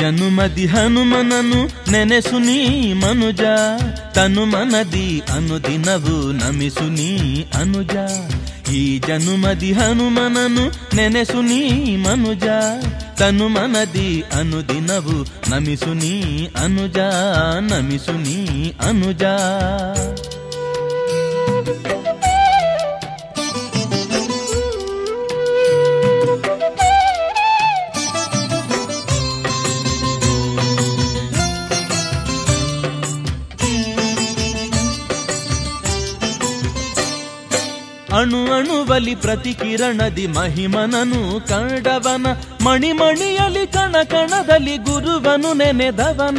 ಜನುಮದಿ ಹನುಮನನು ನೆನೆಸು ನೀ ಮನುಜ ತನು ಮನದಿ ಅನುದಿನವು ನಮಿಸು ನೀ ಅನುಜ ಈ ಜನುಮದಿ ಹನುಮನನು ನೆನೆಸು ನೀ ಮನುಜ ತನು ಮನದಿ ಅನುದಿನವು ನಮಿಸು ನೀ ಅನುಜ ನಮಿಸು ನೀ ಅನುಜ ಅಣು ಅಣುವಲಿ ಪ್ರತಿಕಿರಣದಿ ಮಹಿಮನನು ಕಂಡವನ ಮಣಿಮಣಿಯಲಿ ಕಣ ಕಣದಲ್ಲಿ ಗುರುವನು ನೆನೆದವನ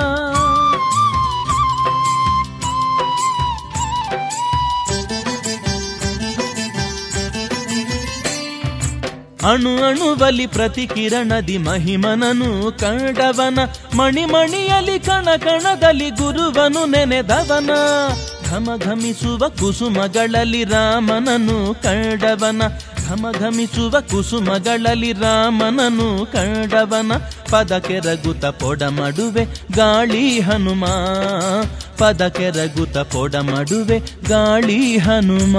ಅಣು ಅಣುವಲಿ ಪ್ರತಿಕಿರಣದಿ ಮಹಿಮನನು ಕಂಡವನ ಮಣಿಮಣಿಯಲಿ ಕಣ ಕಣದಲ್ಲಿ ಗುರುವನು ನೆನೆದವನ ಘಮ ಘಮಿಸುವ ಕುಸುಮಗಳಲ್ಲಿ ರಾಮನನು ಕಂಡವನ ಘಮ ಘಮಿಸುವ ಕುಸುಮಗಳಲ್ಲಿ ರಾಮನನು ಕಂಡವನ ಪದಕ್ಕೆ ರಗುತ ಪೊಡ ಮಡುವೆ ಗಾಳಿ ಹನುಮ ಪದಕ್ಕೆ ರಗುತ ಪೊಡ ಮಡುವೆ ಗಾಳಿ ಹನುಮ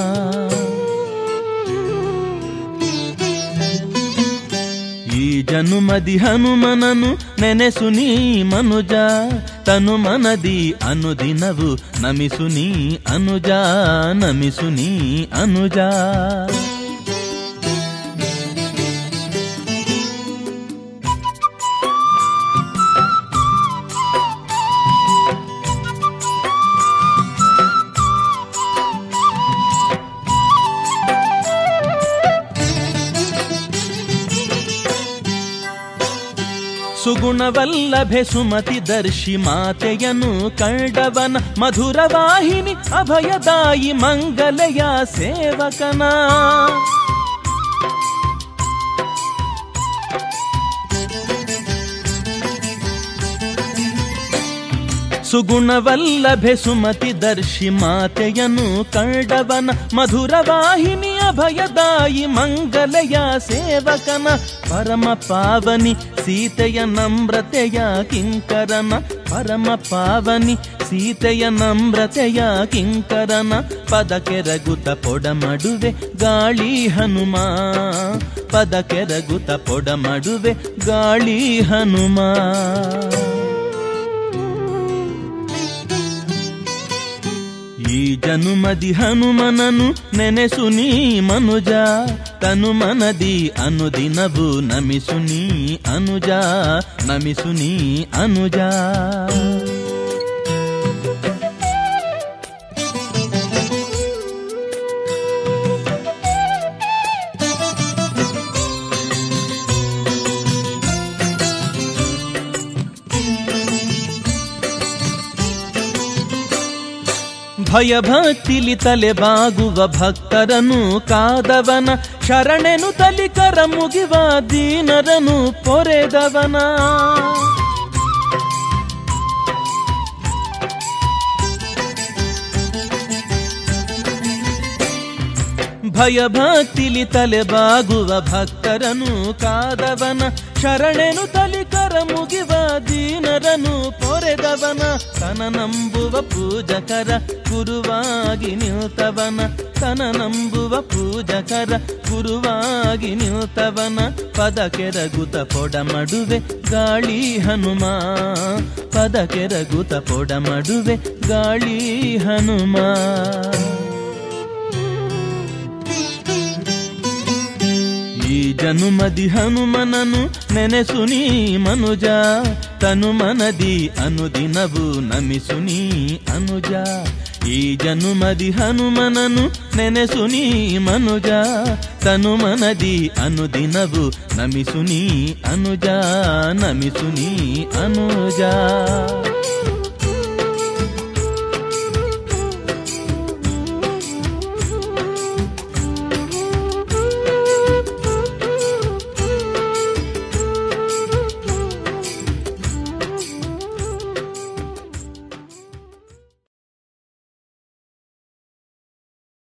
ಈ ಜನುಮದಿ ಹನುಮನನು ನೆನೆಸು ನೀ ಮನುಜ ತನು ಮನದಿ ಅನುದಿನವು ನಮಿಸು ನೀ ಅನುಜ ನಮಿಸು ನೀ ಅನುಜ ಸುಗುಣವಲ್ಲಭೆ ಸುಮತಿ ದರ್ಶಿ ಮಾತೆಯನು ಕಂಡವನ ಮಧುರ ವಾಹಿನಿ ಅಭಯದಾಯಿ ಮಂಗಲೆಯ ಸೇವಕನ ಸುಗುಣವಲ್ಲಭೆ ಸುಮತಿ ದರ್ಶಿ ಮಾತೆಯನು ಕಂಡವನ ಮಧುರ ವಾಹಿನಿ ಅಭಯದಾಯಿ ಮಂಗಲೆಯ ಸೇವಕನ ಪರಮ ಪಾವನಿ ಸೀತೆಯ ನಮ್ರತೆಯ ಕಿಂಕರನ ಪರಮ ಪಾವನಿ ಸೀತೆಯ ನಮ್ರತೆಯ ಕಿಂಕರನ ಪದಕ್ಕೆ ರಗುತ ಪೊಡ ಮಡುವೆ ಗಾಳಿ ಹನುಮ ಪದಕ್ಕೆ ರಗುತ ಪೊಡ ಮಡುವೆ ಗಾಳಿ ಹನುಮ ಈ ಜನುಮದಿ ಹನುಮನನು ನೆನೆಸು ನೀ ಮನುಜ ತನು ಮನದಿ ಅನುದಿನವು ನಮಿಸು ನೀ ಅನುಜ ನಮಿಸು ನೀ ಅನುಜ ಭಯಭಕ್ತಿಲಿ ತಲೆ ಬಾಗುವ ಭಕ್ತರನು ಕಾದವನ ಶರಣೆನು ತಲಿಕರ ಮುಗಿವ ದೀನರನು ಪೊರೆದವನ ಭಯಭಕ್ತಿಲಿ ತಲೆ ಬಾಗುವ ಭಕ್ತರನು ಕಾದವನ ಶರಣೆನು ತಲಿಕರ ಮುಗಿವ ದೀನರನು ಪೊರೆದವನ ತನ ನಂಬುವ ಪೂಜಕರ ಗುರುವಾಗಿ ನಿಲ್ತವನ ತನ ನಂಬುವ ಪೂಜಕರ ಗುರುವಾಗಿ ನಿಲ್ತವನ ಪದಕ್ಕೆ ರಗುತ ಪೊಡ ಮಡುವೆ ಗಾಳಿ ಹನುಮ ಪದಕ್ಕೆ ರಗುತ ಪೊಡ ಮಡುವೆ ಗಾಳಿ ಹನುಮ ಈ ಜನುಮದಿ ಹನುಮನನು ನೆನೆಸು ನೀ ಮನುಜ ತನು ಮನದಿ ಅನುದಿನವು ನಮಿಸು ನೀ ಅನುಜ ಈ ಜನುಮದಿ ಹನುಮನನು ನೆನೆಸು ನೀ ಮನುಜ ತನು ಮನದಿ ಅನುದಿನವು ನಮಿಸು ನೀ ಅನುಜ ನಮಿಸು ನೀ ಅನುಜ